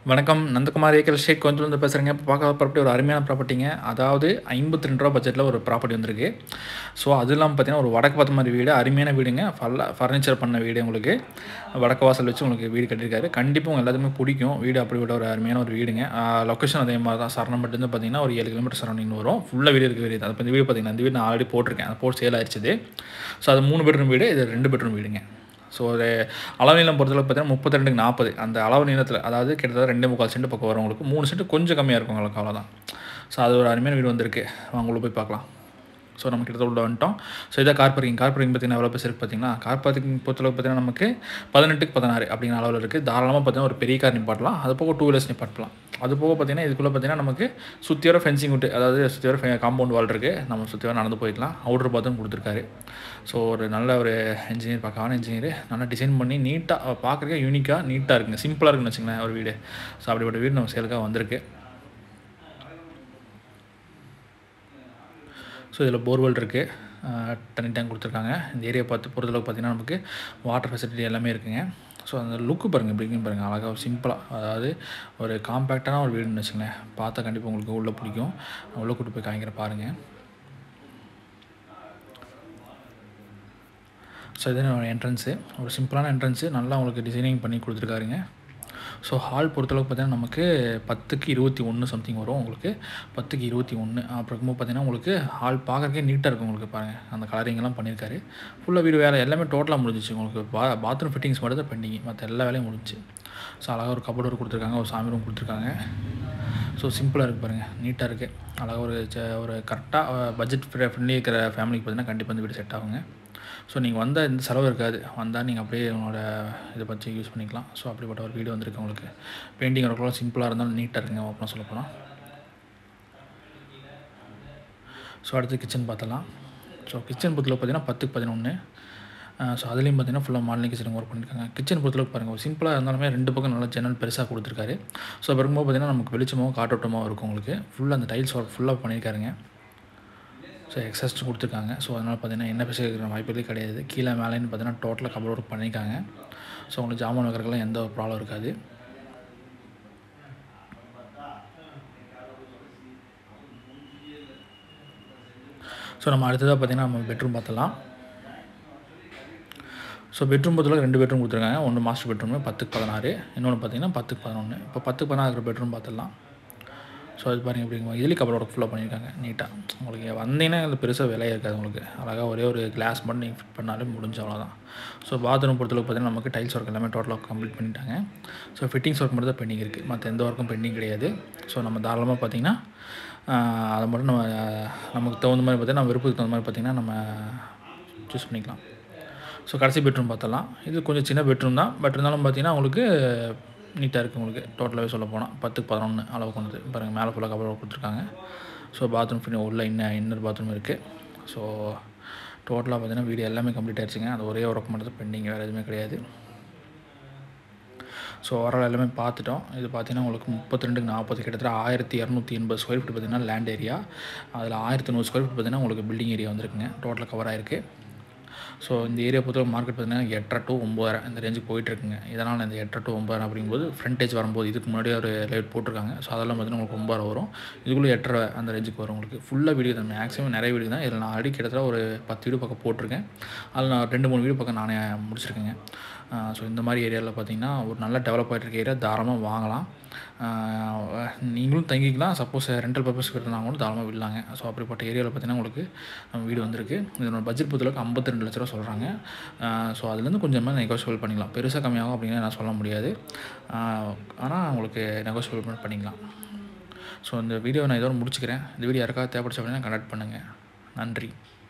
வணக்கம் நந்தகுமார் ஏக்கல் ஷேக் கொஞ்சம் பேசுகிறேங்க இப்போ பார்க்க ப்ராப்பர்ட்டி ஒரு அருமையான ப்ராப்பர்ட்டிங்க அதாவது ஐம்பத்தி ரெண்டு ரூபா பட்ஜெட்டில் ஒரு ப்ராப்பர்ட்டி வந்திருக்கு ஸோ அது இல்லாமல் பார்த்தீங்கன்னா ஒரு வடக்கு பார்த்த மாதிரி வீடு அருமையான வீடுங்க ஃபல்ல ஃபர்னிச்சர் பண்ண வீடு உங்களுக்கு வடக்கு வாசல் வச்சு உங்களுக்கு வீடு கட்டியிருக்காரு கண்டிப்பாக உங்கள் எல்லாத்துக்குமே பிடிக்கும் வீடு அப்படி விட ஒரு அருமையான ஒரு வீடுங்க லொக்கேஷன் அதே மாதிரி தான் சரணம்பட்டு பார்த்தீங்கன்னா ஒரு ஏழு கிலோமீட்டர் சரௌண்டிங் வரும் ஃபுல்லாக வீடு இருக்க வீடு அது இப்போ இந்த வீடு பார்த்தீங்கன்னா இந்த வீடு நான் ஆல்ரெடி போட்டிருக்கேன் அது போட்டு சேல் ஆயிடுச்சு ஸோ அது மூணு பெட்ரூம் வீடு இது ரெண்டு பெட்ரூம் வீடுங்க ஸோ ஒரு அளவு நீளம் பொறுத்தளவு பார்த்தீங்கன்னா முப்பத்தி ரெண்டுக்கு நாற்பது அந்த அளவு நீளத்தில் அதாவது கிட்டத்தட்ட ரெண்டு முக்கால் சென்ட் பக்கம் வரும் உங்களுக்கு மூணு சென்ட் கொஞ்சம் கம்மியாக இருக்கும் உங்களுக்கு அவ்வளோதான் ஸோ அது ஒரு அருமையான வீடு வந்திருக்கு வாங்க உள்ள போய் பார்க்கலாம் ஸோ நம்ம கிட்டத்தட்ட உள்ள வந்துட்டோம் ஸோ இதான் கார் பார்க்கிங் கார் பார்க்கிங் பார்த்தீங்கன்னா எவ்வளோ பேர் இருக்குது பார்த்தீங்கன்னா கார் பார்க்கிங் பொறுத்தளவு பார்த்தீங்கன்னா நமக்கு பதினெட்டுக்கு பதினாறு அப்படிங்கிற அளவில் இருக்குது தாராளமாக பார்த்தீங்கன்னா ஒரு பெரிய கார் நிப்பாட்டலாம் அது போக டூ வீலர்ஸ் நிப்பாட்டலாம் அது போக பார்த்தீங்கன்னா இதுக்குள்ளே பார்த்தீங்கன்னா நமக்கு சுற்றி வர ஃபென்சிங் விட்டு அதாவது சுற்றி வர காம்பவுண்ட் வால் இருக்குது நம்ம சுற்றி வர நடந்து போய்க்கலாம் அவுட்ரு பாத்ரூம் கொடுத்துருக்காரு ஸோ ஒரு நல்ல ஒரு இன்ஜினியர் பக்காவான இன்ஜினியர் நல்லா டிசைன் பண்ணி நீட்டாக பார்க்குறதுக்கு யூனிக்காக நீட்டாக இருக்குங்க சிம்பிளாக இருக்குன்னு வச்சுங்களேன் ஒரு வீடு ஸோ அப்படிப்பட்ட வீடு நம்ம சேலுக்காக வந்திருக்கு ஸோ இதில் போர்வெல் இருக்குது தண்ணி டேங்க் கொடுத்துருக்காங்க இந்த ஏரியா பார்த்து பொறுத்தளவுக்கு பார்த்தீங்கன்னா நமக்கு வாட்டர் ஃபெசிலிட்டி எல்லாமே இருக்குங்க ஸோ அந்த லுக்கு பாருங்கள் எப்படின்னு பாருங்கள் அழகாக சிம்பிளாக அதாவது ஒரு காம்பேக்டான ஒரு வீடுன்னு வச்சுங்களேன் பார்த்தா கண்டிப்பாக உங்களுக்கு உள்ளே பிடிக்கும் உள்ளே கூட்டு போய் காமிக்கிற பாருங்கள் ஸோ இது என்ட்ரன்ஸு ஒரு சிம்பிளான என்ட்ரன்ஸு நல்லா உங்களுக்கு டிசைனிங் பண்ணி கொடுத்துருக்காருங்க ஸோ ஹால் பொறுத்தளவுக்கு பார்த்தீங்கன்னா நமக்கு பத்துக்கு இருபத்தி ஒன்று சம்திங் வரும் உங்களுக்கு பத்துக்கு இருபத்தி ஒன்று அப்புறம் பார்த்தீங்கன்னா உங்களுக்கு ஹால் பார்க்குறக்கே நீட்டாக இருக்கும் உங்களுக்கு பாருங்கள் அந்த கலரிங்கெல்லாம் பண்ணியிருக்காரு ஃபுல்லாக வீடு வேலை எல்லாமே டோட்டலாக முடிஞ்சிச்சு உங்களுக்கு பா பாத்ரூம் ஃபிட்டிங்ஸ் மட்டும் தான் பெண்டிங் மற்ற எல்லா வேலையும் முடிஞ்சு ஸோ அழகாக ஒரு கபோர்டு ஒரு கொடுத்துருக்காங்க ஒரு சாமி ரூம் கொடுத்துருக்காங்க ஸோ சிம்பிளாக இருக்குது பாருங்கள் நீட்டாக இருக்குது அழகாக ஒரு ஒரு கரெக்டாக பட்ஜெட் ஃப்ரெண்ட்லி இருக்கிற ஃபேமிலிக்கு பார்த்தீங்கன்னா கண்டிப்பாக இந்த வீடு செட் ஆகுங்க ஸோ நீங்கள் வந்தால் எந்த செலவு இருக்காது வந்தால் நீங்கள் அப்படியே உங்களோட இதை பற்றி யூஸ் பண்ணிக்கலாம் ஸோ அப்படிப்பட்ட ஒரு வீடு வந்திருக்கு உங்களுக்கு பெயிண்டிங் ஒர்க்கெலாம் சிம்பிளாக இருந்தாலும் நீட்டாக இருக்குங்க ஓப்பனாக சொல்ல போனால் ஸோ அடுத்து கிச்சன் பார்த்தலாம் ஸோ கிச்சன் பொறுத்தளவு பார்த்தீங்கன்னா பத்துக்கு பதினொன்று ஸோ அதுலேயும் பார்த்தீங்கன்னா ஃபுல்லாக மாடலிங் கிச்சன் ஒர்க் பண்ணியிருக்காங்க கிச்சன் பொறுத்தளவுக்கு பாருங்கள் ஒரு சிம்பிளாக இருந்தாலுமே ரெண்டு பக்கம் நல்லா ஜன்னல் பெருசாக கொடுத்துருக்காரு ஸோ பிறகும்போது பார்த்தீங்கன்னா நமக்கு வெளிச்சமாகவும் காற்றோட்டமாகவும் இருக்கும் உங்களுக்கு ஃபுல்லாக அந்த டைல்ஸ் ஒர்க் ஃபுல்லாக பண்ணியிருக்காருங்க ஸோ எக்ஸஸ்ட் கொடுத்துருக்காங்க ஸோ அதனால் பார்த்தீங்கன்னா என்ன பேச இருக்கிற வாய்ப்புகளே கிடையாது கீழே மேலேன்னு பார்த்தீங்கன்னா டோட்டலாக கபோர்ட் ஒர்க் பண்ணியிருக்காங்க ஸோ உங்களுக்கு ஜாமான் வைக்கிறதுலாம் எந்த ஒரு ப்ராப்ளம் இருக்காது ஸோ நம்ம அடுத்ததாக பார்த்திங்கன்னா நம்ம பெட்ரூம் பார்த்தலாம் ஸோ பெட்ரூம் பொறுத்தளவு ரெண்டு பெட்ரூம் கொடுத்துருக்காங்க ஒன்று மாஸ்டர் பெட்ரூமு பத்துக்கு பதினாறு இன்னொன்று பார்த்தீங்கன்னா பத்துக்கு பதினொன்று இப்போ பத்துக்கு பதினாறு இருக்கிற பெட்ரூம் பார்த்துடலாம் ஸோ அது பாருங்கள் எப்படிங்க இதுலேயும் கபோர்ட் ஒர்க் ஃபுல்லாக பண்ணியிருக்காங்க நீட்டாக உங்களுக்கு வந்தீங்கன்னா அதில் பெருசாக விலையே இருக்காது உங்களுக்கு அழகாக ஒரே ஒரு கிளாஸ் மட்டும் நீங்கள் ஃபிட் பண்ணாலே முடிஞ்ச அவ்வளோதான் ஸோ பாத்ரூம் பொறுத்தளவுக்கு பார்த்தீங்கன்னா நமக்கு டைல்ஸ் ஒர்க் எல்லாமே டோட்டலாக கம்ப்ளீட் பண்ணிட்டாங்க ஸோ ஃபிட்டிங்ஸ் ஒர்க் மட்டும் தான் பெண்டிங் இருக்குது மற்ற எந்த ஒர்க்கும் பெண்டிங் கிடையாது ஸோ நம்ம தாராளமாக பார்த்திங்கன்னா அதை மட்டும் நம்ம நமக்கு தகுந்த மாதிரி பார்த்திங்கன்னா நம்ம விருப்பத்துக்கு தகுந்த மாதிரி பார்த்திங்கன்னா நம்ம சூஸ் பண்ணிக்கலாம் ஸோ கடைசி பெட்ரூம் பார்த்தலாம் இது கொஞ்சம் சின்ன பெட்ரூம் தான் பட் இருந்தாலும் பார்த்திங்கன்னா உங்களுக்கு நீட்டாக இருக்குது உங்களுக்கு டோட்டலாகவே சொல்ல போனால் பத்துக்கு பதினொன்று அளவு கொண்டது பாருங்கள் மேலே ஃபுல்லாக கபோர்ட் கொடுத்துருக்காங்க ஸோ பாத்ரூம் ஃபினி உள்ள இன்னும் இன்னொரு பாத்ரூம் இருக்குது ஸோ டோட்டலாக பார்த்தீங்கன்னா வீடு எல்லாமே கம்ப்ளீட் ஆயிடுச்சுங்க அது ஒரே ஒர்க் மட்டும் பெண்டிங் வேறு எதுவுமே கிடையாது ஸோ ஓவரால் எல்லாமே பார்த்துட்டோம் இது பார்த்தீங்கன்னா உங்களுக்கு முப்பத்தி ரெண்டுக்கு நாற்பது கிட்டத்தட்ட ஆயிரத்தி இரநூத்தி எண்பது ஸ்கொயர் ஃபீட் பார்த்தீங்கன்னா லேண்ட் ஏரியா அதில் ஆயிரத்தி நூறு ஸ்கொயர் ஃபீட் பார்த்தீங்கன்னா உங்களுக்கு பில்டிங் ஏரியா வந்திருக்குங்க டோட்டலாக கவர் ஆயிருக்கு ஸோ இந்த ஏரியா பொறுத்தவரை மார்க்கெட் பார்த்தீங்கன்னா எட்டரை டு ஒம்பதாயிரம் இந்த ரேஞ்சுக்கு போயிட்டுருக்குங்க இதனால் இந்த எட்டரை டு ஒம்பதாயிரம் அப்படிங்கும்போது ஃப்ரண்டேஜ் வரும்போது இதுக்கு முன்னாடி ஒரு லைட் போட்டிருக்காங்க ஸோ அதெல்லாம் பார்த்தீங்கன்னா உங்களுக்கு ஒம்பதாயிரம் வரும் இதுக்குள்ளே எட்டரை அந்த ரேஞ்சுக்கு வரும் உங்களுக்கு ஃபுல்லாக வீடியோ தான் மேக்ஸிமம் நிறைய வீடியோ தான் இதில் நான் ஆல்ரெடி கிட்டத்தட்ட ஒரு பத்து வீடியோ பக்கம் போட்டிருக்கேன் அதில் நான் ரெண்டு மூணு வீடியோ பக்கம் நானே முடிச்சிருக்கேங்க ஸோ இந்த மாதிரி ஏரியாவில் பார்த்தீங்கன்னா ஒரு நல்ல டெவலப் ஆகிட்டு இருக்க ஏரியா தாராளமாக வாங்கலாம் நீங்களும் தங்கிக்கலாம் சப்போஸ் ரெண்டல் பர்பஸ் இருந்தால் கூட தாராளமாக விடலாங்க ஸோ அப்படிப்பட்ட ஏரியாவில் பார்த்தீங்கன்னா உங்களுக்கு வீடு வந்திருக்கு இதனோட பட்ஜெட் பொறுத்தளவுக்கு ஐம்பத்தி ரெண்டு லட்ச ரூபா சொல்கிறாங்க ஸோ அதுலேருந்து கொஞ்சமாக நெகோஷியபிள் பண்ணிக்கலாம் பெருசாக கம்மியாகும் அப்படின்னு நான் சொல்ல முடியாது ஆனால் உங்களுக்கு நெகோஷியபிள் பண்ணிக்கலாம் ஸோ இந்த வீடியோ நான் இதோட முடிச்சுக்கிறேன் இந்த வீடியோ யாருக்காவது தேவைப்படுச்சு அப்படின்னா கனெக்ட் பண்ணுங்கள் நன்றி